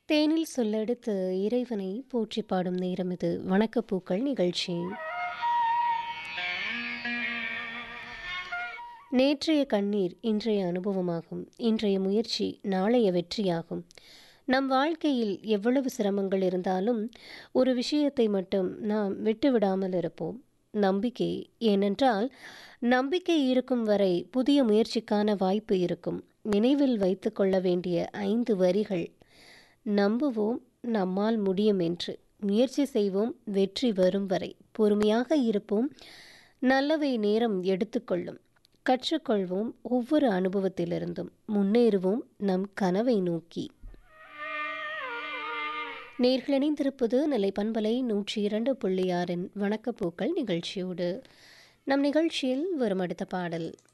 தேனில் சொல்லெடுத்து இறைவனை போற்றி பாடும் நேரம் இது வணக்கப்பூக்கள் நிகழ்ச்சி நேற்றைய கண்ணீர் இன்றைய அனுபவமாகும் இன்றைய முயற்சி நாளைய வெற்றியாகும் நம் வாழ்க்கையில் எவ்வளவு சிரமங்கள் இருந்தாலும் ஒரு விஷயத்தை மட்டும் நாம் விட்டுவிடாமல் இருப்போம் நம்பிக்கை ஏனென்றால் நம்பிக்கை இருக்கும் வரை புதிய முயற்சிக்கான வாய்ப்பு இருக்கும் நினைவில் வைத்து கொள்ள வேண்டிய ஐந்து வரிகள் நம்புவோம் நம்மால் முடியும் என்று முயற்சி செய்வோம் வெற்றி வரும் வரை பொறுமையாக இருப்போம் நல்லவை நேரம் எடுத்துக்கொள்ளும் கற்றுக்கொள்வோம் ஒவ்வொரு அனுபவத்திலிருந்தும் முன்னேறுவோம் நம் கனவை நோக்கி நேர்கள் இணைந்திருப்பது நிலை பண்பலை நூற்றி இரண்டு புள்ளி ஆறின் வணக்கப்பூக்கள் நிகழ்ச்சியோடு நம் நிகழ்ச்சியில் வரும் அடுத்த பாடல்